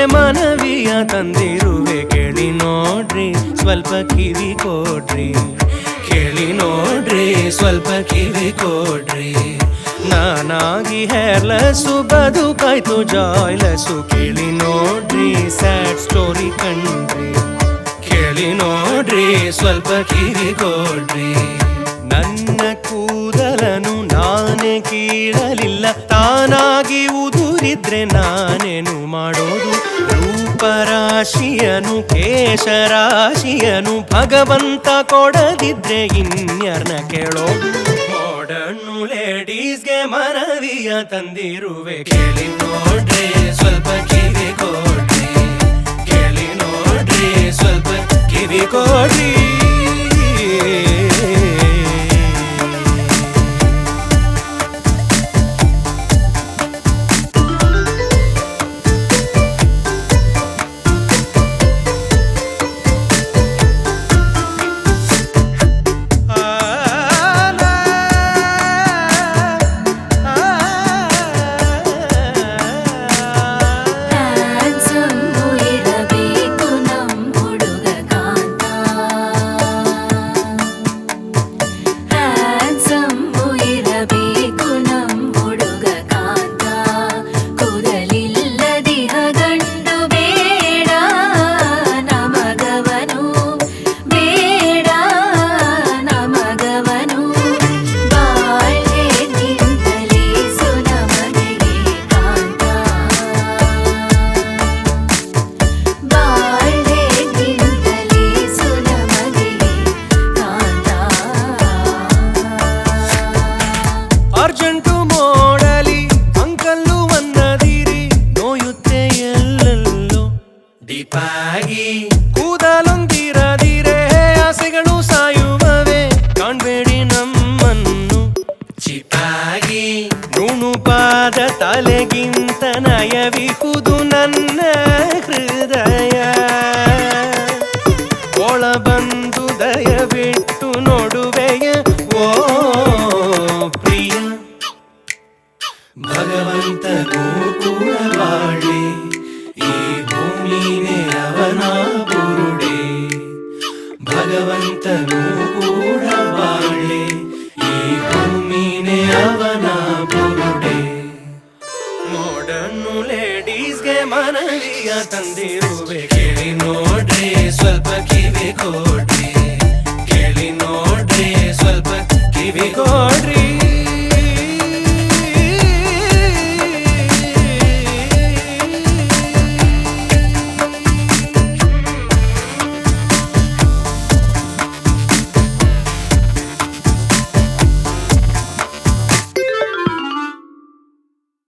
ಲೇಡೀಸ್ಗೆ ಮನವಿಯ ತಂದಿರುವೆ ಕೇಳಿ ನೋಡ್ರಿ ಸ್ವಲ್ಪ ಕಿವಿ ಕೊಡ್ರಿ ಕೇಳಿ ನೋಡ್ರಿ ಸ್ವಲ್ಪ ಕಿವಿ ಕೊಡ್ರಿ ನಾನಾಗಿ ಹೇರ್ಲೆಸ್ಸು ಬದುಕಾಯ್ತು ಜಾಯ್ಲೆಸ್ಸು ಕೇಳಿ ನೋಡ್ರಿ ಸ್ಯಾಡ್ ಸ್ಟೋರಿ ಕಣ್ರಿ ಕೇಳಿ ನೋಡ್ರಿ ಸ್ವಲ್ಪ ಕಿವಿ ಕೊಡ್ರಿ ನನ್ನ ಕೂದಲನು ನಾನೇ ಕೀಳಲಿಲ್ಲ ತಾನಾಗಿ ಉದುರಿದ್ರೆ ನಾನೇನು ಮಾಡೋದು ರೂಪರಾಶಿಯನು ಕೇಶರಾಶಿಯನು ಭಗವಂತ ಕೊಡದಿದ್ರೆ ಇನ್ಯಾರ್ನ ಕೇಳೋದು ಮಾಡರ್ನು ಲೇಡೀಸ್ಗೆ ಮನವಿಯ ತಂದಿರುವೆ ಕೇಳಿ ನೋಡ್ರಿ ಸ್ವಲ್ಪ ಕಿವಿ ಕೊಡ್ರಿ ಕೇಳಿ ನೋಡ್ರಿ ಸ್ವಲ್ಪ ಕಿವಿ ಕೊಡ್ರಿ ಹ್ಯಾಂಡ್ಸಮ್ಮು ಇರಬೇಕು ನಮ್ ಹುಡುಗ ಕಾಂತ ಹ್ಯಾಂಡ್ಸಮ್ಮು ಇರಬೇಕು ನಮ್ ಹುಡುಗ ಕಾಂತ ಕೂದಲಿಲ್ಲದಿಹ ಗಂಡು ಬೇಡ ನಮಗವನು ಬೇಡ ನಮಗವನು ಬಾಳ್ಗೆ ನಿಂತಲೇ ಸುನಮಗೆ ಕಾಂತ ಬಾಳ್ಗೆ ನಿಂತಲೇ ಸುನಮಗೆ ಕಾಂತ ಅರ್ಜೆಂಟು ಮೋಡಲಿ ಅಂಕಲ್ಲು ಒಂದದಿರಿ ನೋಯುತ್ತೆ ಎಲ್ಲೆಲ್ಲೋ ದೀಪಾಗಿ ಕೂದಲೊಂದಿರದಿರೆ ಆಸೆಗಳು ಸಾಯುವವೆ ಕಾಣ್ಬೇಡಿ ನಮ್ಮನ್ನು ಚಿಪಾಗಿ ನುಣುಪಾದ ತಲೆಗಿಂತ ನಯವಿಹುದು ನನ್ನ ಹೃದಯ ಒಳ ಬಂದು ದಯವಿಟ್ಟು ನೋಡುವೆಯ ಓ ಪ್ರಿಯ ಭಗವಂತನು ಕೂಡ ಬಾಳೆ ಈ ಭೂಮಿನೇ ಅವನ ಬುರುಡೆ ಭಗವಂತನು ಕೂಡ ಬಾಳೆ ಈ ಭೂಮಿನೇ ಅವನ ಬುರುಡೆ ಮಾಡರ್ನು ಲೇಡೀಸ್ಗೆ ಮನವಿಯ ತಂದಿರುವೆ ಕೇಳಿ ನೋಡ್ರಿ ಸ್ವಲ್ಪ ಕಿವಿ ಕೊಡ್ರಿ ಕೇಳಿ ನೋಡ್ರಿ ಸ್ವಲ್ಪ ಕಿವಿ ಕೊಡ್ರಿ